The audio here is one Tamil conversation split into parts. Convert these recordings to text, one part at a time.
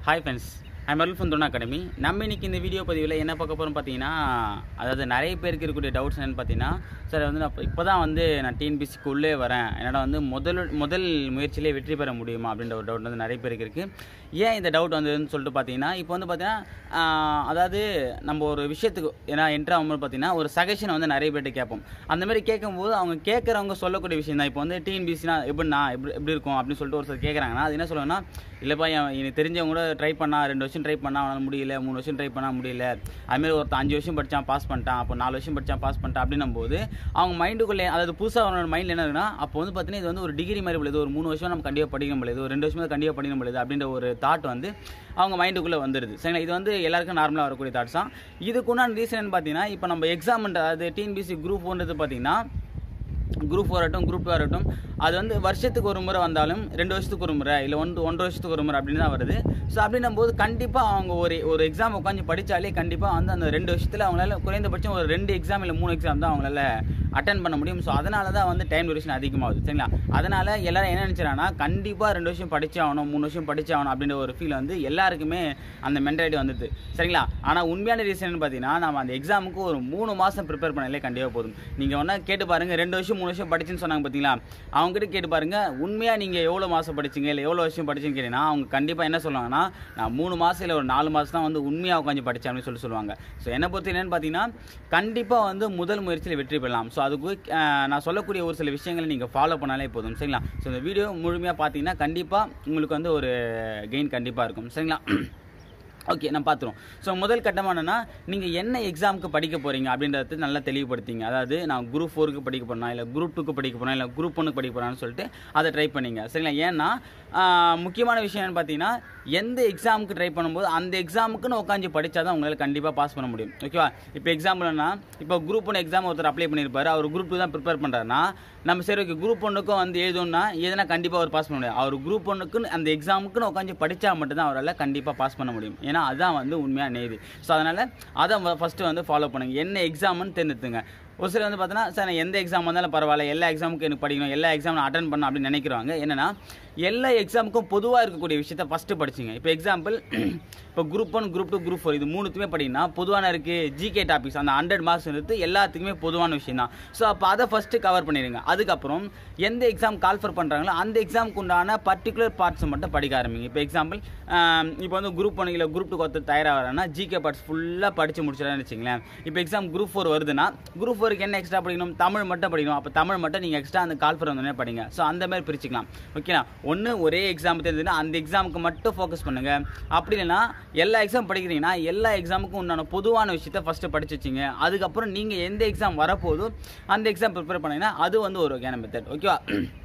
ஹாய் ஃப்ரெண்ட்ஸ் ஐம் அருள் ஃபுந்தோன் அகாடமி நம்ம இன்னைக்கு இந்த வீடியோ பதிவில் என்ன பார்க்க போகிறோம் பார்த்தீங்கன்னா அதாவது நிறைய பேருக்கு இருக்கக்கூடிய டவுட்ஸ் என்னென்னு பார்த்தீங்கன்னா சார் வந்து நான் இப்போ தான் வந்து நான் டிஎன்பிசிக்கு உள்ளே வரேன் என்னடா வந்து முதல் முதல் முயற்சியிலே வெற்றி பெற முடியுமா அப்படின்ற ஒரு டவுட் வந்து நிறைய பேருக்கு இருக்குது ஏன் இந்த டவுட் வந்ததுன்னு சொல்லிட்டு பார்த்தீங்கன்னா இப்போ வந்து பார்த்தீங்கன்னா ஆஹ், அதாவது நம்ம ஒரு விஷயத்துக்கு ஏன்னா என்ட்ரு ஆகும்போது பார்த்தீங்கன்னா ஒரு சஜஷன் வந்து நிறைய பேர்கிட்ட கேட்போம் அந்த மாதிரி கேட்கும்போது அவங்க கேட்குறவங்க சொல்லக்கூடிய விஷயம் தான் இப்போ வந்து டிஎன்பிசினா எப்படின்னா எப்படி எப்படி இருக்கும் அப்படின்னு சொல்லிட்டு ஒரு சிலர் கேட்குறாங்கன்னா அது என்ன சொல்லுவேன்னா இல்லைப்பா என் எனக்கு தெரிஞ்சவங்க கூட ட்ரை பண்ணா ரெண்டு வருஷம் ட்ரை பண்ணா அவனால் முடியல மூணு வருஷம் ட்ரை பண்ணா முடியல அதுமாரி ஒருத்தன் அஞ்சு வருஷம் படித்தான் பாஸ் பண்ணிட்டான் அப்போ நாலு வருஷம் படித்தான் பாஸ் பண்ணிட்டான் அப்படின்னும் போது அவங்க மைண்டுக்குள்ளே அதாவது புதுசாக அவனோட மைண்டில் என்ன இருக்குன்னா அப்போ வந்து பார்த்தீங்கன்னா இது வந்து ஒரு டிகிரி மாதிரி போல இது ஒரு மூணு வருஷம் நம்ம கண்டிப்பாக படிக்க முடியாது ஒரு ரெண்டு வருஷம் கண்டிப்பாக படிக்க முடியாது அப்படின்ற ஒரு தாட் வந்து அவங்க மைண்டுக்குள்ளே வந்துடுது சரிங்களா இது வந்து எல்லாருக்கும் நார்மலாக வரக்கூடிய தாட்ஸ் தான் இதுக்குண்டான ரீசன் பார்த்தீங்கன்னா இப்போ நம்ம எக்ஸாம் அதாவது டிஎன்பிசி குரூப் ஒன்றது பார்த்தீங்கன்னா குரூப் ஃபோர் ஆகட்டும் குரூப் டூ ஆகட்டும் அது வந்து வருஷத்துக்கு ஒரு முறை வந்தாலும் ரெண்டு வருஷத்துக்கு ஒரு முறை இல்லை ஒன்று ஒன்றரை வருஷத்துக்கு ஒரு முறை அப்படின்னு தான் வருது ஸோ அப்படின்னும் போது கண்டிப்பாக அவங்க ஒரு ஒரு எக்ஸாம் உட்காந்து படித்தாலே கண்டிப்பாக வந்து அந்த ரெண்டு வருஷத்தில் அவங்களால குறைந்தபட்சம் ஒரு ரெண்டு எக்ஸாம் இல்லை மூணு எக்ஸாம் தான் அவங்களால அட்டன் பண்ண முடியும் ஸோ அதனால தான் வந்து டைம் டியூரேஷன் அதிகமாகுது சரிங்களா அதனால் எல்லாரும் என்ன நினச்சிடறாங்கன்னா கண்டிப்பாக ரெண்டு வருஷம் படிச்சே ஆகணும் மூணு வருஷம் படிச்சே ஆகணும் அப்படின்ற ஒரு ஃபீல் வந்து எல்லாருக்குமே அந்த மென்டாலிட்டி வந்துது சரிங்களா ஆனால் உண்மையான ரீசன் பார்த்தீங்கன்னா நம்ம அந்த எக்ஸாமுக்கு ஒரு மூணு மாதம் ப்ரிப்பேர் பண்ணாலே கண்டிப்பாக போதும் நீங்கள் ஒன்றா கேட்டு பாருங்கள் ரெண்டு வருஷம் மூணு வருஷம் படிச்சுன்னு சொன்னாங்க பார்த்தீங்களா அவங்ககிட்ட கேட்டு பாருங்க உண்மையாக நீங்கள் எவ்வளோ மாதம் படிச்சீங்க இல்லை எவ்வளோ வருஷம் படிச்சீங்கன்னு கேட்டீங்கன்னா அவங்க கண்டிப்பாக என்ன சொல்லுவாங்கன்னா நான் மூணு மாதம் இல்லை ஒரு நாலு மாதம் தான் வந்து உண்மையாக உட்காந்து படித்தேன் அப்படின்னு சொல்லி சொல்லுவாங்க ஸோ என்னை பொறுத்த என்னன்னு பார்த்தீங்கன்னா கண்டிப்பாக வந்து முதல் முயற்சியில் வெற்றி பெறலாம் ஸோ அதுக்கு அஹ், நான் சொல்லக்கூடிய ஒரு சில விஷயங்களை நீங்கள் ஃபாலோ பண்ணாலே போதும் சரிங்களா ஸோ இந்த வீடியோ முழுமையாக பார்த்தீங்கன்னா கண்டிப்பாக உங்களுக்கு வந்து ஒரு கெயின் கண்டிப்பாக இருக்கும் சரிங்களா ஓகே நான் பார்த்துருவோம் ஸோ முதல் கட்டமாக என்னன்னா நீங்கள் என்ன எக்ஸாமுக்கு படிக்க போகிறீங்க அப்படின்றத நல்லா தெளிவுபடுத்திங்க அதாவது நான் குரூப் ஃபோருக்கு படிக்க போறேனா இல்லை குரூப் டூக்கு படிக்க போறேன் இல்லை குரூப் ஒன்றுக்கு படிக்க போகிறான்னு சொல்லிட்டு அதை ட்ரை பண்ணீங்க சரிங்களா ஏன்னா ஆஹ், முக்கியமான விஷயம் என்னன்னு பார்த்தீங்கன்னா எந்த எக்ஸாமுக்கு ட்ரை பண்ணும்போது அந்த எக்ஸாமுக்குன்னு உட்காந்து படித்தா தான் உங்களால் கண்டிப்பாக பாஸ் பண்ண முடியும் ஓகேவா இப்போ எக்ஸாம்பிள்னா இப்போ குரூப் ஒன் எக்ஸாம் ஒருத்தர் அப்ளை பண்ணியிருப்பாரு அவர் குரூப் டூ தான் ப்ரிப்பேர் பண்ணுறாருன்னா நம்ம சரி ஓகே குரூப் ஒன்றுக்கும் வந்து எழுதணும்னா எதுனா கண்டிப்பாக அவர் பாஸ் பண்ண முடியும் அவர் குரூப் ஒன்றுக்குன்னு அந்த எக்ஸாமுக்குன்னு உட்காந்து படித்தா மட்டும்தான் அவரால் கண்டிப்பாக பாஸ் பண்ண முடியும் ஏன்னா அதுதான் வந்து உண்மையாக நெய்து ஸோ அதனால் அதை ஃபஸ்ட்டு வந்து ஃபாலோ பண்ணுங்க என்ன எக்ஸாம்னு தேர்ந்தெடுத்துங்க ஒரு சிலர் வந்து பார்த்தோன்னா சார் நான் எந்த எக்ஸாம் வந்தாலும் பரவாயில்ல எல்லா எக்ஸாமுக்கும் எனக்கு படிக்கணும் எல்லா எக்ஸாம் நான் அட்டன் பண்ணணும் அப்படின்னு நினைக்கிறவங்க என்னன்னா எல்லா எக்ஸாமுக்கும் பொதுவாக இருக்கக்கூடிய விஷயத்த ஃபஸ்ட்டு படிச்சிங்க இப்போ எக்ஸாம்பிள் இப்போ group one group two group four இது மூணுத்துமே படிங்கன்னா பொதுவான இருக்குது ஜிகே டாபிக்ஸ் அந்த ஹண்ட்ரட் மார்க்ஸ் எடுத்து எல்லாத்துக்குமே பொதுவான விஷயம் தான் ஸோ அப்போ அதை ஃபஸ்ட்டு கவர் பண்ணிடுங்க அதுக்கப்புறம் எந்த எக்ஸாம் கால்ஃபர் பண்ணுறாங்களோ அந்த எக்ஸாமுக்கு உண்டான பர்டிகுலர் பார்ட்ஸை மட்டும் படிக்க ஆரம்பிங்க இப்போ எக்ஸாம்பிள் இப்போ வந்து குரூப் ஒன் இல்லை குரூப் டூ ஒருத்தர் தயாராகிறாங்கன்னா ஜிகே பார்ட்ஸ் ஃபுல்லாக படித்து முடிச்சிடலாம்னு வச்சுங்களேன் இப்போ எக்ஸாம் குரூப் ஃபோர் வருதுன்னா குரூப் ஃபோருக்கு என்ன எக்ஸ்ட்ரா படிக்கணும் தமிழ் மட்டும் படிக்கணும் அப்போ தமிழ் மட்டும் நீங்கள் எக்ஸ்ட்ரா அந்த கால்ஃபர் வந்தோடனே படிங்க ஸோ அந்த மாதிரி பிரிச்சுக்கலாம் ஓகேனா ஒன்று ஒரே எக்ஸாம் தெரிஞ்சதுன்னா அந்த எக்ஸாமுக்கு மட்டும் ஃபோக்கஸ் பண்ணுங்க அப்படி இல்லைன்னா எல்லா எக்ஸாம் படிக்கிறீங்கன்னா எல்லா எக்ஸாமுக்கும் உண்டான பொதுவான விஷயத்த ஃபஸ்ட்டு படிச்சு வச்சிங்க அதுக்கப்புறம் நீங்கள் எந்த எக்ஸாம் வரப்போதோ அந்த எக்ஸாம் ப்ரிப்பேர் பண்ணீங்கன்னா அது வந்து ஒரு வகையான மெத்தட் ஓகேவா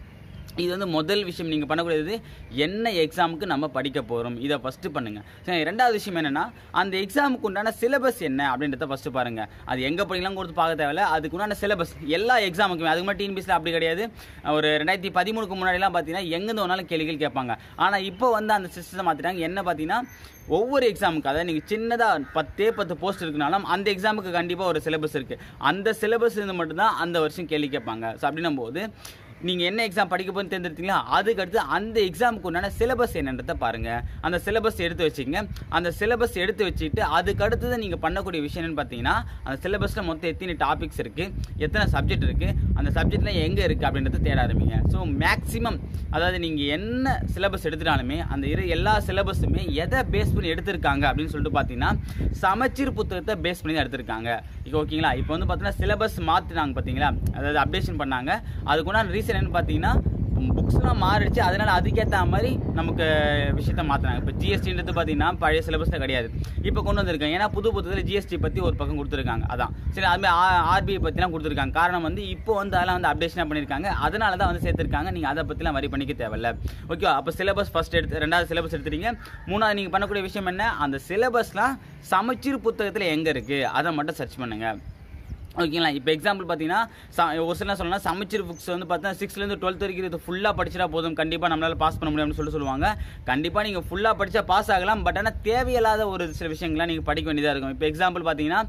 இது வந்து முதல் விஷயம் நீங்கள் பண்ணக்கூடியது என்ன எக்ஸாமுக்கு நம்ம படிக்க போகிறோம் இதை ஃபஸ்ட்டு பண்ணுங்கள் சரி ரெண்டாவது விஷயம் என்னென்னா அந்த எக்ஸாமுக்கு உண்டான சிலபஸ் என்ன அப்படின்றத ஃபஸ்ட்டு பாருங்கள் அது எங்கே படிக்கலாம் கொடுத்து பார்க்க தேவையில்ல அதுக்கு உண்டான சிலபஸ் எல்லா எக்ஸாமுக்குமே அதுக்கு முன்னாடி டிஎன்பிஎஸ்சில் அப்படி கிடையாது ஒரு ரெண்டாயிரத்தி பதிமூணுக்கு முன்னாடிலாம் பார்த்தீங்கன்னா எங்கேருந்து வேணாலும் கேள்விகள் கேட்பாங்க ஆனால் இப்போ வந்து அந்த சிஸ்டத்தை மாற்றிட்டாங்க என்ன பார்த்தீங்கன்னா ஒவ்வொரு எக்ஸாமுக்கு அதாவது நீங்கள் சின்னதாக பத்தே பத்து போஸ்ட் இருக்குனாலும் அந்த எக்ஸாமுக்கு கண்டிப்பாக ஒரு சிலபஸ் இருக்குது அந்த சிலபஸ் இருந்து மட்டும்தான் அந்த வருஷம் கேள்வி கேட்பாங்க ஸோ அப்படின்னும் போது நீங்கள் என்ன எக்ஸாம் படிக்க போகுன்னு தேர்ந்தெடுத்தீங்களா அதுக்கு அடுத்து அந்த எக்ஸாமுக்கு உண்டான சிலபஸ் என்னன்றதை பாருங்கள் அந்த சிலபஸ் எடுத்து வச்சுக்கங்க அந்த சிலபஸ் எடுத்து வச்சுட்டு அதுக்கு அடுத்தது நீங்கள் பண்ணக்கூடிய விஷயம் என்னன்னு பார்த்தீங்கன்னா அந்த சிலபஸில் மொத்தம் எத்தனை டாபிக்ஸ் இருக்குது எத்தனை சப்ஜெக்ட் இருக்குது அந்த சப்ஜெக்ட்லாம் எங்கே இருக்குது அப்படின்றத தேட ஆரம்பிங்க ஸோ மேக்ஸிமம் அதாவது நீங்கள் என்ன சிலபஸ் எடுத்துட்டாலுமே அந்த இரு எல்லா சிலபஸுமே எதை பேஸ் பண்ணி எடுத்திருக்காங்க அப்படின்னு சொல்லிட்டு பார்த்தீங்கன்னா சமச்சீர் புத்தகத்தை பேஸ் பண்ணி தான் எடுத்திருக்காங்க இப்போ ஓகேங்களா இப்போ வந்து பார்த்தீங்கன்னா சிலபஸ் மாற்றினாங்க பார்த்தீங்களா அதாவது அப்டேஷன் பண்ணாங்க அதுக்குண்டான ரீசன் என்னன்னு பார்த்தீங்கன்னா புக்ஸ்லாம் மாறிடுச்சு அதனால அதுக்கேற்ற மாதிரி நமக்கு விஷயத்த மாற்றினாங்க இப்போ ஜிஎஸ்டின்றது பார்த்தீங்கன்னா பழைய சிலபஸில் கிடையாது இப்போ கொண்டு வந்திருக்காங்க ஏன்னா புது புத்தகத்தில் ஜிஎஸ்டி பற்றி ஒரு பக்கம் கொடுத்துருக்காங்க அதான் சரி அதுமாதிரி ஆர்பிஐ பற்றிலாம் கொடுத்துருக்காங்க காரணம் வந்து இப்போ வந்து அதெல்லாம் வந்து அப்டேஷனாக பண்ணியிருக்காங்க அதனால தான் வந்து சேர்த்துருக்காங்க நீங்கள் அதை பற்றிலாம் வரி பண்ணிக்க தேவையில்ல ஓகேவா அப்போ சிலபஸ் ஃபஸ்ட் எடுத்து ரெண்டாவது சிலபஸ் எடுத்துட்டீங்க மூணாவது நீங்கள் பண்ணக்கூடிய விஷயம் என்ன அந்த சிலபஸ்லாம் சமச்சீர் புத்தகத்தில் எங்கே இருக்குது அதை மட்டும் சர்ச் பண்ணுங்கள் ஓகேங்களா இப்போ எக்ஸாம்பிள் பார்த்தீங்கன்னா ச ஒரு சில சொல்லலாம் சமச்சீர் புக்ஸ் வந்து பார்த்தீங்கன்னா சிக்ஸ்த்லேருந்து டுவெல்த் வரைக்கும் இது ஃபுல்லாக படிச்சிட்டா போதும் கண்டிப்பாக நம்மளால் பாஸ் பண்ண முடியும்னு சொல்லிட்டு சொல்லுவாங்க கண்டிப்பாக நீங்கள் ஃபுல்லாக படித்தா பாஸ் ஆகலாம் பட் ஆனால் தேவையில்லாத ஒரு சில விஷயங்கள்லாம் நீங்கள் படிக்க வேண்டியதாக இருக்கும் இப்போ எக்ஸாம்பிள் பார்த்தீங்கன்னா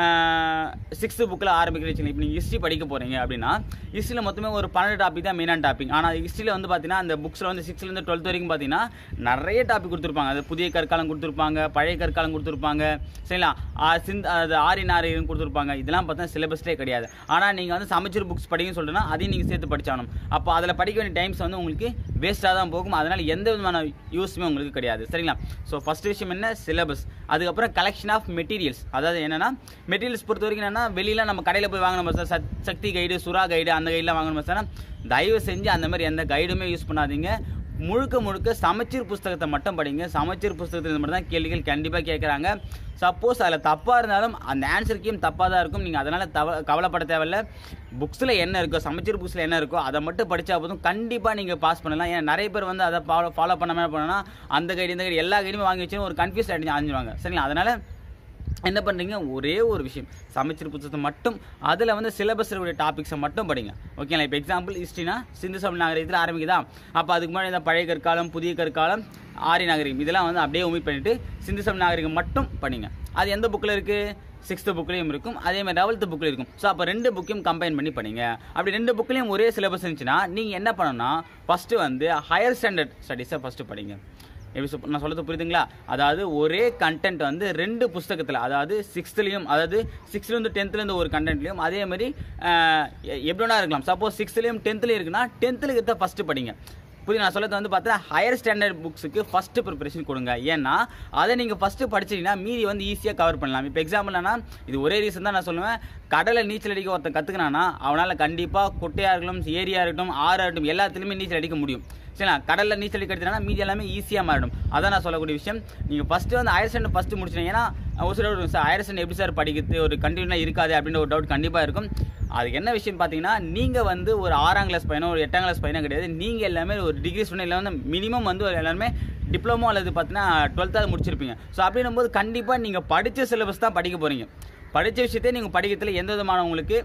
சிக்ஸ்த்து புக்கில் ஆரம்பிக்கிறீங்க இப்போ நீங்கள் ஹிஸ்ட்ரி படிக்க போகிறீங்க அப்படின்னா ஹிஸ்ட்ரியில் மொத்தமே ஒரு பன்னெண்டு டாபிக் தான் மெயினான டாபிக் ஆனால் ஹிஸ்ட்ரியில் வந்து பார்த்தீங்கன்னா அந்த புக்ஸில் வந்து சிக்ஸ்த்லேருந்து டுவெல்த் வரைக்கும் பார்த்தீங்கன்னா நிறைய டாபிக் கொடுத்துருப்பாங்க அது புதிய கற்காலம் கொடுத்துருப்பாங்க பழைய கற்காலம் கொடுத்துருப்பாங்க சரிங்களா ஆ, சிந்த் அது ஆரியன் ஆரியன் கொடுத்துருப்பாங்க இதெல்லாம் பார்த்தா சிலபஸ்லேயே கிடையாது ஆனால் நீங்கள் வந்து சமச்சீர் புக்ஸ் படிக்கணும்னு சொல்லிட்டுனா அதையும் நீங்கள் சேர்த்து படிச்சாகணும் அப்போ அதில் படிக்க வேண்டிய டைம்ஸ் வந்து உங்களுக்கு வேஸ்ட்டாக தான் போகும் அதனால் எந்த விதமான யூஸுமே உங்களுக்கு கிடையாது சரிங்களா ஸோ ஃபஸ்ட் விஷயம் என்ன சிலபஸ் அதுக்கப்புறம் கலெக்ஷன் ஆஃப் மெட்டீரியல்ஸ் அதாவது என்னன்னா மெட்டீரியல்ஸ் பொறுத்த வரைக்கும் என்னன்னா வெளியில நம்ம கடையில் போய் வாங்கணும் சார் சத்- சக்தி கைடு சுறா கைடு அந்த கைடெலாம் வாங்கணும் சார் தயவு செஞ்சு அந்த மாதிரி எந்த கைடுமே யூஸ் பண்ணாதீங்க முழுக்க முழுக்க சமச்சீர் புஸ்தகத்தை மட்டும் படிங்க சமச்சீர் புஸ்தகத்தில் மட்டும் தான் கேள்விகள் கண்டிப்பாக கேட்குறாங்க சப்போஸ் அதில் தப்பாக இருந்தாலும் அந்த ஆன்சருக்கையும் தப்பாக தான் இருக்கும் நீங்கள் அதனால் தவ கவலைப்பட தேவையில்ல புக்ஸில் என்ன இருக்கோ சமச்சீர் புக்ஸில் என்ன இருக்கோ அதை மட்டும் படித்தா போதும் கண்டிப்பாக நீங்கள் பாஸ் பண்ணலாம் ஏன்னா நிறைய பேர் வந்து அதை ஃபாலோ ஃபாலோ பண்ணாமல் என்ன பண்ணணும்னா அந்த கைடு இந்த கைடு எல்லா கைடுமே வாங்கி வச்சு ஒரு கன்ஃபியூஸ் ஆகிடுச்சு அழிஞ்சிருவாங்க சரிங்களா அதனால் என்ன பண்ணுறீங்க ஒரே ஒரு விஷயம் சமச்சீர் புத்தகத்தை மட்டும் அதில் வந்து சிலபஸ் இருக்கக்கூடிய டாபிக்ஸை மட்டும் படிங்க ஓகேங்களா இப்போ எக்ஸாம்பிள் ஹிஸ்ட்ரினா சிந்து சம நாகரிகத்தில் ஆரம்பிக்குதா அப்போ அதுக்கு முன்னாடி இந்த பழைய கற்காலம் புதிய கற்காலம் ஆரிய நாகரிகம் இதெல்லாம் வந்து அப்படியே உமி பண்ணிட்டு சிந்து சம நாகரிகம் மட்டும் படிங்க அது எந்த புக்கில் இருக்குது சிக்ஸ்த்து புக்லேயும் இருக்கும் அதே மாதிரி லெவல்த்து புக்கில் இருக்கும் ஸோ அப்போ ரெண்டு புக்கையும் கம்பைன் பண்ணி படிங்க அப்படி ரெண்டு புக்லேயும் ஒரே சிலபஸ் இருந்துச்சுன்னா நீங்கள் என்ன பண்ணணும்னா ஃபஸ்ட்டு வந்து ஹையர் ஸ்டாண்டர்ட் ஸ்டடீஸை ஃபஸ்ட்டு படிங்க எப்படி சொல் நான் சொல்றது புரியுதுங்களா அதாவது ஒரே கண்டென்ட் வந்து ரெண்டு புஸ்தகத்தில் அதாவது சிக்ஸ்த்துலேயும் அதாவது சிக்ஸ்த்லேருந்து டென்த்லேருந்து ஒரு கண்டென்ட்லையும் அதே மாதிரி அஹ், எ- எப்படி வேணா இருக்கலாம் சப்போஸ் சிக்ஸ்த்லேயும் டென்த்லேயும் இருக்குன்னா டென்த்தில் இருக்கிறத ஃபஸ்ட்டு படிங்க புரியுது நான் சொல்றது வந்து பார்த்தா ஹையர் ஸ்டாண்டர்ட் புக்ஸுக்கு ஃபஸ்ட்டு ப்ரிப்பரேஷன் கொடுங்க ஏன்னா அதை நீங்கள் ஃபஸ்ட்டு படிச்சீங்கன்னா மீதி வந்து ஈஸியாக கவர் பண்ணலாம் இப்போ எக்ஸாம்பிள் என்ன இது ஒரே ரீசன் தான் நான் சொல்லுவேன் கடலை நீச்சல் அடிக்க ஒருத்தன் கற்றுக்கினானா அவனால் கண்டிப்பாக குட்டையாக இருக்கட்டும் ஏரியா இருக்கட்டும் ஆறாக இருக்கட்டும் எல்லாத்துலேயுமே நீச்சல் அடிக்க முடியும் சரிங்களா கடலில் நீச்சல் அடிக்க எடுத்தனா மீதி எல்லாமே ஈஸியாக மாறிடும் அதான் நான் சொல்லக்கூடிய விஷயம் நீங்கள் ஃபஸ்ட்டு வந்து ஹையர் ஸ்டாண்டர்ட் ஃபஸ்ட்டு முடிச்சிட்டீங்க ஏன்னா ஒரு சில ஒரு சார் ஹையர் ஸ்டாண்டர்ட் எப்படி சார் படிக்கிறது ஒரு கண்டினியூலாம் இருக்காது அப்படின்ற ஒரு டவுட் கண்டிப்பாக இருக்கும் அதுக்கு என்ன விஷயம் பார்த்தீங்கன்னா நீங்கள் வந்து ஒரு ஆறாம் கிளாஸ் பையனோ ஒரு எட்டாம் கிளாஸ் பையனோ கிடையாது நீங்கள் எல்லாமே ஒரு டிகிரி ஸ்டூடெண்ட் இல்லை வந்து மினிமம் வந்து ஒரு எல்லாருமே டிப்ளமோ அல்லது பார்த்தீங்கன்னா டுவெல்த்தாவது முடிச்சிருப்பீங்க ஸோ அப்படின்னும் போது கண்டிப்பாக நீங்கள் படித்த சிலபஸ் தான் படிக்க போகிறீங்க படித்த விஷயத்தை நீங்கள் படிக்கிறதுல எந்த விதமான உங்களுக்கு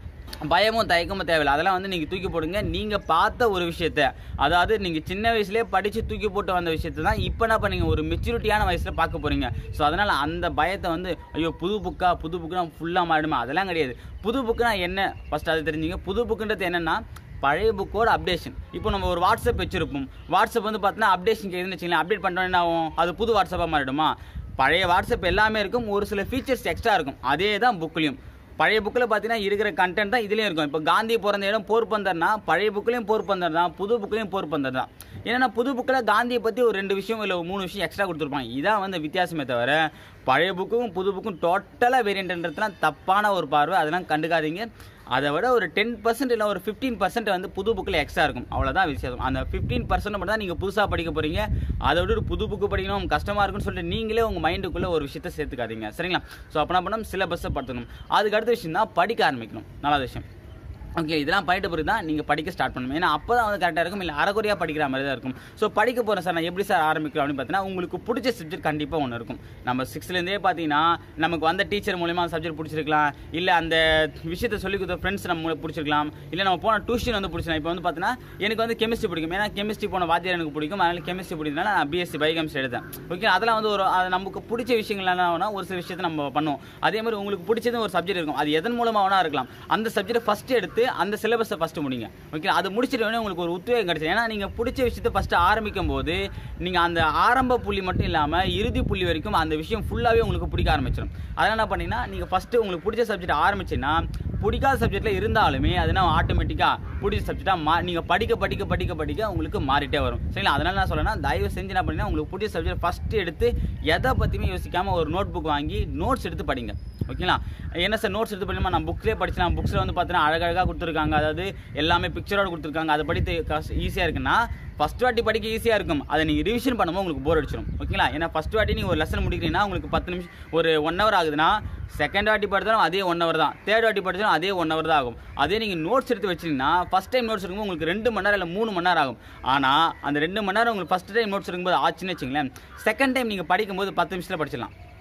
பயமும் தயக்கமும் தேவையில்லை அதெல்லாம் வந்து நீங்கள் தூக்கி போடுங்க நீங்கள் பார்த்த ஒரு விஷயத்த அதாவது நீங்கள் சின்ன வயசுலேயே படித்து தூக்கி போட்டு வந்த விஷயத்தை தான் இப்போ என்ன பண்ணீங்க ஒரு மெச்சூரிட்டியான வயசில் பார்க்க போகிறீங்க ஸோ அதனால் அந்த பயத்தை வந்து ஐயோ புது புக்கா புது புக்குனா ஃபுல்லாக மாறிடுமா அதெல்லாம் கிடையாது புது புக்குனா என்ன ஃபஸ்ட் அது தெரிஞ்சுங்க புது புக்குன்றது என்னென்னா பழைய புக்கோட அப்டேஷன் இப்போ நம்ம ஒரு வாட்ஸ்அப் வச்சிருப்போம் வாட்ஸ்அப் வந்து பார்த்தீங்கன்னா அப்டேஷன் கேதுன்னு வச்சுக்கலாம் அப்டேட் பண்ணுறோம் என்ன ஆகும் அது புது வாட்ஸ்அப்பாக மாறிடுமா பழைய வாட்ஸ்அப் எல்லாமே இருக்கும் ஒரு சில ஃபீச்சர்ஸ் எக்ஸ்ட்ரா இருக்கும் அதே தான் புக்லேயும் பழைய புக்கில் பார்த்தீங்கன்னா இருக்கிற கண்டென்ட் தான் இதுலேயும் இருக்கும் இப்போ காந்தி பிறந்த இடம் போர்பந்தர்னா பழைய புக்லேயும் போர்பந்தர் தான் புது புக்லேயும் போர்பந்தர் தான் ஏன்னா புது புக்கில் காந்தியை பற்றி ஒரு ரெண்டு விஷயம் இல்லை ஒரு மூணு விஷயம் எக்ஸ்ட்ரா கொடுத்துருப்பாங்க இதான் வந்து வித்தியாசமே தவிர பழைய புக்கும் புது புக்கும் டோட்டலாக வேரியன்ட்ன்றதுலாம் தப்பான ஒரு பார்வை அதெல்லாம் கண்டுக்காதீங்க அதை விட ஒரு டென் பர்சன்ட் இல்லை ஒரு ஃபிஃப்டீன் பர்சன்ட் வந்து புது புக்கில் எக்ஸ்ட்ரா இருக்கும் அவ்வளோதான் வித்தியாசம் அந்த ஃபிஃப்டீன் பர்சன்ட் மட்டும் தான் நீங்கள் புதுசாக படிக்க போகிறீங்க அதை விட ஒரு புது புக்கு படிக்கணும் கஷ்டமாக இருக்குன்னு சொல்லிட்டு நீங்களே உங்கள் மைண்டுக்குள்ளே ஒரு விஷயத்தை சேர்த்துக்காதீங்க சரிங்களா ஸோ அப்போ என்ன பண்ணணும் சிலபஸை படுத்தணும் அதுக்கு அடுத்த விஷயம் தான் படிக்க ஆரம்பிக்கணும் நல்ல விஷயம் ஓகே இதெல்லாம் பண்ணிட்டு பிறகு தான் நீங்கள் படிக்க ஸ்டார்ட் பண்ணணும் ஏன்னா அப்போ தான் வந்து கரெக்டாக இருக்கும் இல்லை அறகுறையாக படிக்கிற மாதிரி தான் இருக்கும் ஸோ படிக்க போகிறேன் சார் நான் எப்படி சார் ஆரம்பிக்கிறோம் அப்படின்னு பார்த்தீங்கன்னா உங்களுக்கு பிடிச்ச சப்ஜெக்ட் கண்டிப்பாக ஒன்று இருக்கும் நம்ம சிக்ஸ்த்லேருந்தே பார்த்தீங்கன்னா நமக்கு வந்த டீச்சர் மூலியமா அந்த சப்ஜெக்ட் பிடிச்சிருக்கலாம் இல்லை அந்த விஷயத்தை சொல்லி கொடுத்த ஃப்ரெண்ட்ஸ் நம்ம பிடிச்சிருக்கலாம் இல்லை நம்ம போன டியூஷன் வந்து பிடிச்சிருக்கலாம் இப்போ வந்து பார்த்தீங்கன்னா எனக்கு வந்து கெமிஸ்ட்ரி பிடிக்கும் ஏன்னா கெமிஸ்ட்ரி போன வாத்தியார் எனக்கு பிடிக்கும் அதனால கெமிஸ்ட்ரி பிடிச்சதுனால நான் பிஎஸ்சி பயோகெமிஸ்ட்ரி எடுத்தேன் ஓகே அதெல்லாம் வந்து ஒரு அது நமக்கு பிடிச்ச விஷயங்கள் என்ன வேணா ஒரு சில விஷயத்தை நம்ம பண்ணுவோம் அதே மாதிரி உங்களுக்கு பிடிச்சது ஒரு சப்ஜெக்ட் இருக்கும் அது எதன் மூலமாக வேணா இருக்கலாம் அந்த சப்ஜெக்ட் ஃபர்ஸ்ட் எடுத்து அந்த சிலபஸை ஃபஸ்ட்டு முடிங்க ஓகே அது முடிச்சிட்டு வேணா உங்களுக்கு ஒரு உத்வேகம் கிடைச்சது ஏன்னா நீங்கள் பிடிச்ச விஷயத்தை ஃபஸ்ட்டு ஆரம்பிக்கும் போது நீங்கள் அந்த ஆரம்ப புள்ளி மட்டும் இல்லாமல் இறுதி புள்ளி வரைக்கும் அந்த விஷயம் ஃபுல்லாகவே உங்களுக்கு பிடிக்க ஆரம்பிச்சிடும் அதனால் என்ன பண்ணீங்கன்னா நீங்கள் ஃபஸ்ட்டு உங்களுக்கு பிடிச்ச சப்ஜெக்ட் ஆரம்பிச்சுன்னா பிடிக்காத சப்ஜெக்ட்டில் இருந்தாலுமே அதுனா ஆட்டோமேட்டிக்காக பிடிச்ச சப்ஜெக்டாக மா நீங்கள் படிக்க படிக்க படிக்க படிக்க உங்களுக்கு மாறிட்டே வரும் சரிங்களா அதனால நான் சொல்றேன்னா தயவு செஞ்சு என்ன பண்ணீங்கன்னா உங்களுக்கு பிடிச்ச சப்ஜெக்ட் ஃபஸ்ட்டு எடுத்து எதை பற்றியுமே யோசிக்காமல் ஒரு நோட் புக் வாங்கி நோட்ஸ் எடுத்து படிங்க ஓகேங்களா என்ன சார் நோட்ஸ் எடுத்து படிக்கணுமா நான் புக்ஸ்லேயே படிச்சேன் புக்ஸில் வந்து பார்த்தீங்கன்னா அழகழகாக கொடுத்துருக்காங்க அதாவது எல்லாமே பிக்சரோட கொடுத்துருக்காங்க அதை படித்து ஈஸியாக இருக்குன்னா ஃபஸ்ட் வாட்டி படிக்க ஈஸியாக இருக்கும் அதை நீங்கள் ரிவிஷன் பண்ணும்போது உங்களுக்கு போர் அடிச்சிடும் ஓகேங்களா ஏன்னா ஃபஸ்ட் வாட்டி நீங்கள் ஒரு லெசன் முடிக்கிறீங்கன்னா உங்களுக்கு பத்து நிமிஷம் ஒரு ஒன் ஹவர் ஆகுதுன்னா செகண்ட் வாட்டி படித்தாலும் அதே ஒன் ஹவர் தான் தேர்ட் வாட்டி படித்தாலும் அதே ஒன் ஹவர் தான் ஆகும் அதே நீங்கள் நோட்ஸ் எடுத்து வச்சிங்கன்னா ஃபஸ்ட் டைம் நோட்ஸ் எடுக்கும்போது உங்களுக்கு ரெண்டு மணி நேரம் இல்லை மூணு மணி நேரம் ஆகும் ஆனால் அந்த ரெண்டு மணி நேரம் உங்களுக்கு ஃபஸ்ட் டைம் நோட்ஸ் எடுக்கும்போது ஆச்சுன்னு வச்சுங்களேன் செகண்ட் டைம் நீங்கள் படிக்கும்போது பத்து நிமிஷத்தில் படிச்சிடலாம்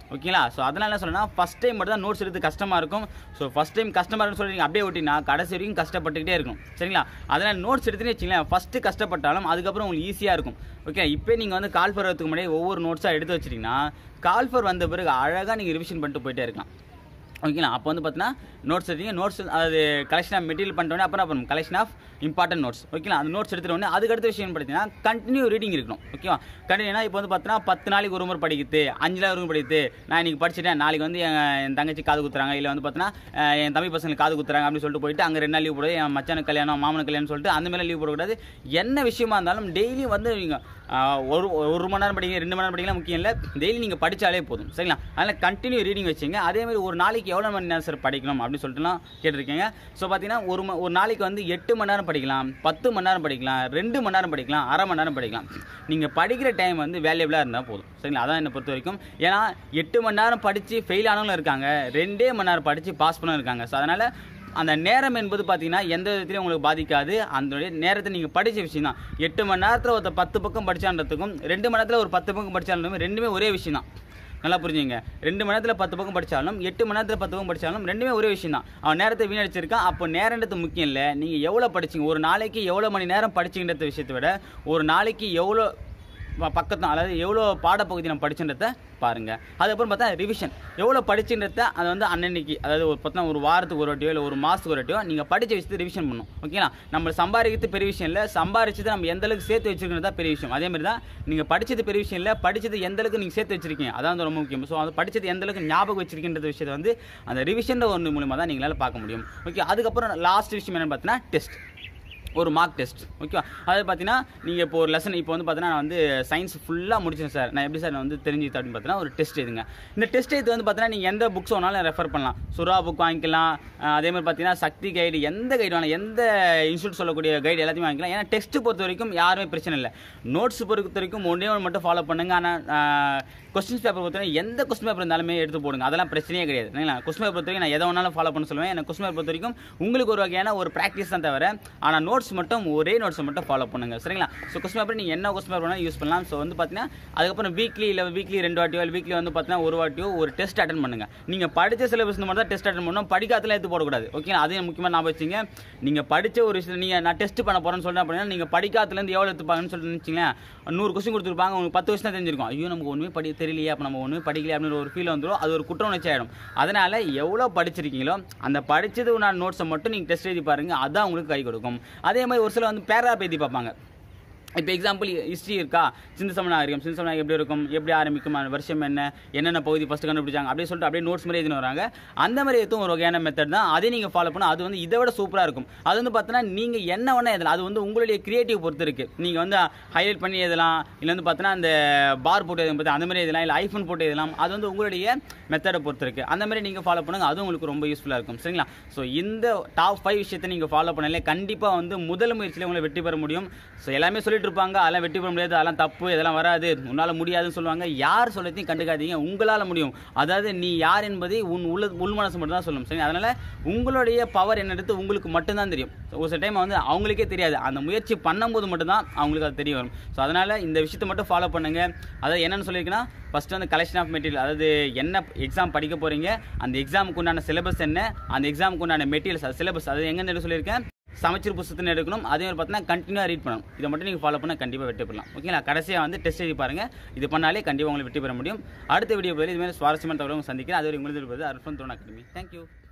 ஓகேங்களா ஸோ அதனால என்ன சொல்லணும்னா ஃபஸ்ட் டைம் மட்டும் தான் நோட்ஸ் எடுத்து கஷ்டமாக இருக்கும் ஸோ ஃபஸ்ட் டைம் கஷ்டமாக இருக்குன்னு சொல்லி நீங்கள் அப்படியே விட்டிங்கன்னா கடைசி வரைக்கும் கஷ்டப்பட்டுக்கிட்டே இருக்கும் சரிங்களா அதனால் நோட்ஸ் எடுத்துன்னு வச்சிங்களேன் ஃபஸ்ட்டு கஷ்டப்பட்டாலும் அதுக்கப்புறம் உங்களுக்கு ஈஸியாக இருக்கும் ஓகே இப்போ நீங்கள் வந்து கால் வரதுக்கு முன்னாடி ஒவ்வொரு நோட்ஸாக எடுத்து வச்சிட்டிங்கன்னா கால் ஃபர் வந்த பிறகு அழகாக நீங்கள் ரிவிஷன் பண்ணிட்டு போயிட்டே இருக்கலாம் ஓகேங்களா அப்போ வந்து பார்த்தீங்கன்னா நோட்ஸ் எடுத்தீங்க நோட்ஸ் அது கலெக்ஷன் ஆஃப் மெட்டீரியல் பண்ணிட்டோன்னே அப்புறம் அப்புறம் கலெக்ஷன் ஆஃப் இம்பார்ட்டன்ட் நோட்ஸ் ஓகேங்களா அந்த நோட்ஸ் எடுத்துகிட்டு உடனே அதுக்கு அடுத்த விஷயம் பார்த்தீங்கன்னா கண்டினியூ ரீடிங் இருக்கணும் ஓகேவா கண்டினியூனா இப்போ வந்து பார்த்தீங்கன்னா பத்து நாளைக்கு ஒரு முறை படிக்குது அஞ்சு நாள் ஒரு முறை படிக்குது நான் இன்னைக்கு படிச்சுட்டேன் நாளைக்கு வந்து என் என் தங்கச்சி காது குத்துறாங்க இல்லை வந்து பார்த்தீங்கன்னா அஹ், என் தம்பி பசங்களுக்கு காது குத்துறாங்க அப்படின்னு சொல்லிட்டு போயிட்டு அங்கே ரெண்டு நாள் லீவ் போடுது என் மச்சானுக்கு கல்யாணம் மாமனுக்கு கல்யாணம் சொல்லிட்டு அந்த மாதிரி லீவ் போடக்கூடாது என்ன விஷயமா இருந்தாலும் டெய்லி வந்து நீங்கள் ஒரு ஒரு மணி நேரம் படிங்க ரெண்டு மணி நேரம் படிக்கலாம் முக்கியம் இல்லை டெய்லி நீங்கள் படித்தாலே போதும் சரிங்களா அதனால் கண்டினியூ ரீடிங் வச்சுங்க அதே மாதிரி ஒரு நாளைக்கு எவ்வளோ மணி நேரம் சார் படிக்கணும் அப்படின்னு சொல்லிட்டுலாம் கேட்டிருக்கீங்க ஸோ பார்த்தீங்கன்னா ஒரு ம- ஒரு நாளைக்கு வந்து எட்டு மணி நேரம் படிக்கலாம் பத்து மணி நேரம் படிக்கலாம் ரெண்டு மணி நேரம் படிக்கலாம் அரை மணி நேரம் படிக்கலாம் நீங்கள் படிக்கிற டைம் வந்து வேல்யூபிளாக இருந்தால் போதும் சரிங்களா அதான் என்னை பொறுத்த வரைக்கும் ஏன்னா எட்டு மணி நேரம் படித்து ஃபெயில் ஆனவங்களும் இருக்காங்க ரெண்டே மணி நேரம் படித்து பாஸ் பண்ணவும் இருக்காங்க ஸோ அதனால் அந்த நேரம் என்பது பார்த்தீங்கன்னா எந்த விதத்துலையும் உங்களுக்கு பாதிக்காது அந்த நேரத்தை நீங்கள் படித்த விஷயம் தான் எட்டு மணி நேரத்தில் ஒருத்தர் பத்து பக்கம் படிச்சான்றதுக்கும் ரெண்டு மணி நேரத்தில் ஒரு பத்து பக்கம் படிச்சாலும் ரெண்டுமே ஒரே விஷயம் தான் நல்லா புரிஞ்சுங்க ரெண்டு மணி நேரத்தில் பத்து பக்கம் படித்தாலும் எட்டு மணி நேரத்தில் பத்து பக்கம் படித்தாலும் ரெண்டுமே ஒரே விஷயம் தான் அவன் நேரத்தை வீணடிச்சிருக்கான் அப்போ நேரன்றது முக்கியம் இல்லை நீங்கள் எவ்வளோ படிச்சீங்க ஒரு நாளைக்கு எவ்வளோ மணி நேரம் படிச்சிங்கன்ற விஷயத்தை விட ஒரு நாளைக்கு எவ்வளோ ப- பக்கத்து அதாவது எவ்வளோ பாடப்பகுதி நம்ம படிச்சுன்றத பாருங்கள் அதுக்கப்புறம் பார்த்தா ரிவிஷன் எவ்வளோ படிச்சுன்றத அதை வந்து அன்னன்னைக்கு அதாவது ஒரு பார்த்தா ஒரு வாரத்துக்கு ஒரு வாட்டியோ இல்லை ஒரு மாதத்துக்கு ஒரு வாட்டியோ நீங்கள் படித்த விஷயத்தை ரிவிஷன் பண்ணணும் ஓகேங்களா நம்ம சம்பாதிக்கிறது பெரிய விஷயம் இல்லை சம்பாரிச்சதை நம்ம எந்த அளவுக்கு சேர்த்து வச்சிருக்கிறது தான் பெரிய விஷயம் அதே மாதிரி தான் நீங்கள் படிச்சது பெரிய விஷயம் இல்லை படிச்சது எந்த அளவுக்கு நீங்கள் சேர்த்து வச்சிருக்கீங்க அதான் வந்து ரொம்ப முக்கியம் ஸோ அது படிச்சது எந்த அளவுக்கு ஞாபகம் வச்சிருக்கின்ற விஷயத்தை வந்து அந்த ரிவிஷன் ஒன்று மூலியமாக தான் நீங்களால் பார்க்க முடியும் ஓகே அதுக்கப்புறம் லாஸ்ட் விஷயம் என்னன்னு பார்த்தீங்கன்னா டெஸ்ட் ஒரு மார்க் டெஸ்ட் ஓகேவா அது பார்த்தீங்கன்னா நீங்கள் இப்போ ஒரு லெசன் இப்போ வந்து பார்த்தீங்கன்னா நான் வந்து சயின்ஸ் ஃபுல்லாக முடிச்சேன் சார் நான் எப்படி சார் நான் வந்து தெரிஞ்சுக்கிட்டேன் அப்படின்னு பார்த்தீங்கன்னா ஒரு டெஸ்ட் எழுதுங்க இந்த டெஸ்ட் எழுது வந்து பார்த்தீங்கன்னா நீங்கள் எந்த புக்ஸ் வேணாலும் ரெஃபர் பண்ணலாம் சுறா புக் வாங்கிக்கலாம் அஹ் அதே மாதிரி பார்த்தீங்கன்னா சக்தி கைடு எந்த கைடு வேணாலும் எந்த இன்ஸ்டியூட் சொல்லக்கூடிய கைடு எல்லாத்தையுமே வாங்கிக்கலாம் ஏன்னா டெஸ்ட் பொறுத்த வரைக்கும் யாருமே பிரச்சனை இல்லை நோட்ஸ் பொறுத்த வரைக்கும் ஒன்றே ஒன்று மட்டும் ஃபாலோ பண்ணுங்க ஆனால் கொஸ்டின்ஸ் பேப்பர் பொறுத்தவரை எந்த கொஸ்டின் பேப்பர் இருந்தாலுமே எடுத்து போடுங்க அதெல்லாம் பிரச்சனையே கிடையாது சரிங்களா கொஸ்டின் பேப்பர் பொறுத்த வரைக்கும் நான் எதை வேணாலும் ஃபாலோ பண்ண சொல்லுவேன் எனக்கு கொஸ்டின் பேப்பர் பொறுத்த வரைக்கும் உங்களுக்கு ஒரு வகையான ஒரு ப்ராக்டிஸ் தான் தவிர ஆனால் நோட்ஸ் மட்டும் ஒரே நோட்ஸை மட்டும் ஃபாலோ பண்ணுங்க சரிங்களா ஸோ கொஸ்டின் பேப்பர் நீங்கள் என்ன கொஸ்டின் பேப்பர் வேணாலும் யூஸ் பண்ணலாம் ஸோ வந்து பார்த்தீங்கன்னா அதுக்கப்புறம் வீக்லி இல்லை வீக்லி ரெண்டு வாட்டியோ இல்லை வீக்லி வந்து பார்த்தீங்கன்னா ஒரு வாட்டியோ ஒரு டெஸ்ட் அட்டன் பண்ணுங்க நீங்கள் படித்த சிலபஸ் மட்டும் தான் டெஸ்ட் அட்டன் பண்ணணும் படிக்காதலாம் எடுத்து போடக்கூடாது ஓகே அதையும் முக்கியமாக நான் வச்சுங்க நீங்கள் படித்த ஒரு விஷயம் நீங்கள் நான் டெஸ்ட் பண்ண போகிறேன்னு சொல்கிறேன் அப்படின்னா நீங்கள் படிக்காததுலேருந்து எவ்வளோ எடுத்துப்பாங்கன்னு சொல்லிட்டு நினச்சிங்களேன் நூறு கொஸ்டின் கொடுத்துருப்பாங்க உங்களுக்கு பத்து கொஸ்டின் தான் தெரிஞ்சிருக்கும் ஐயோ நமக்கு ஒன்றுமே படி தெரியலையே அப்போ நம்ம ஒன்றுமே படிக்கலையே அப்படின்னு ஒரு ஃபீல் வந்துடும் அது ஒரு குற்ற உணர்ச்சி ஆகிடும் அதனால் எவ்வளோ படிச்சிருக்கீங்களோ அந்த படித்தது நான் நோட்ஸை மட்டும் நீங்கள் டெஸ்ட் எழுதி பாருங்கள் அதான் உங்களுக்கு கை கொடுக்கும் அதே மாதிரி ஒரு சில வந்து பேராப் எழுதி பார்ப்பாங்க இப்போ எக்ஸாம்பிள் ஹிஸ்ட்ரி இருக்கா சிந்து சமநாகரிகம் சிந்து சமநாகரிகம் எப்படி இருக்கும் எப்படி ஆரம்பிக்கும் அந்த வருஷம் என்ன என்னென்ன பகுதி ஃபஸ்ட்டு கண்டுபிடிச்சாங்க அப்படியே சொல்லிட்டு அப்படியே நோட்ஸ் மாதிரி எழுதினு வராங்க அந்த மாதிரி எதுவும் ஒரு வகையான மெத்தட் தான் அதை நீங்கள் ஃபாலோ பண்ணணும் அது வந்து இதை விட சூப்பராக இருக்கும் அது வந்து பார்த்தீங்கன்னா நீங்கள் என்ன வேணால் எழுதலாம் அது வந்து உங்களுடைய கிரியேட்டிவ் பொறுத்து இருக்குது நீங்கள் வந்து ஹைலைட் பண்ணி எழுதலாம் இல்லை வந்து பார்த்தீங்கன்னா அந்த பார் போட்டு எழுதும் பார்த்து அந்த மாதிரி எழுதலாம் இல்லை ஐஃபோன் போட்டு எழுதலாம் அது வந்து உங்களுடைய மெத்தடை பொறுத்து இருக்குது அந்த மாதிரி நீங்கள் ஃபாலோ பண்ணுங்க அதுவும் உங்களுக்கு ரொம்ப யூஸ்ஃபுல்லாக இருக்கும் சரிங்களா ஸோ இந்த டாப் ஃபைவ் விஷயத்தை நீங்கள் ஃபாலோ பண்ணல கண்டிப்பாக வந்து முதல் முயற்சியில் உங்களை வெற்றி பெற முடியும் ஸோ எல்லாமே சொல்லிட்டு இருப்பாங்க அதெல்லாம் வெற்றி பெற முடியாது அதெல்லாம் தப்பு இதெல்லாம் வராது உன்னால் முடியாதுன்னு சொல்லுவாங்க யார் சொல்லத்தையும் கண்டுக்காதீங்க உங்களால் முடியும் அதாவது நீ யார் என்பதை உன் உள்ள உள் மனசு மட்டும் தான் சொல்லும் சரி அதனால் உங்களுடைய பவர் என்னெடுத்து உங்களுக்கு மட்டும்தான் தெரியும் ஒரு சில டைம் வந்து அவங்களுக்கே தெரியாது அந்த முயற்சி பண்ணும்போது மட்டும்தான் அவங்களுக்கு அது தெரிய வரும் ஸோ அதனால் இந்த விஷயத்தை மட்டும் ஃபாலோ பண்ணுங்க அதாவது என்னென்னு சொல்லியிருக்கேன்னா ஃபஸ்ட்டு வந்து கலெக்ஷன் ஆஃப் மெட்டீரியல் அதாவது என்ன எக்ஸாம் படிக்க போகிறீங்க அந்த எக்ஸாமுக்கு உண்டான சிலபஸ் என்ன அந்த எக்ஸாமுக்கு உண்டான மெட்டீரியல்ஸ் அது சிலபஸ் அது எங்கன்னு சொல்லியிருக்கேன் சமச்சீர் புத்தகத்தை எடுக்கணும் அதே மாதிரி பார்த்தீங்கன்னா கண்டினியூவாக ரீட் பண்ணணும் இதை மட்டும் நீங்கள் ஃபாலோ பண்ணால் கண்டிப்பாக வெற்றி பெறலாம் ஓகேங்களா கடைசியாக வந்து டெஸ்ட் எழுதி பாருங்கள் இது பண்ணாலே கண்டிப்பாக உங்களுக்கு வெற்றி பெற முடியும் அடுத்த வீடியோ பதில் இதுமாதிரி சுவாரஸ்யமான தகவலும் சந்திக்கிறேன் அதுவரை உங்களுக்கு இருப்பது அர்ஃபன் தோன் அகாடமி தேங்க்யூ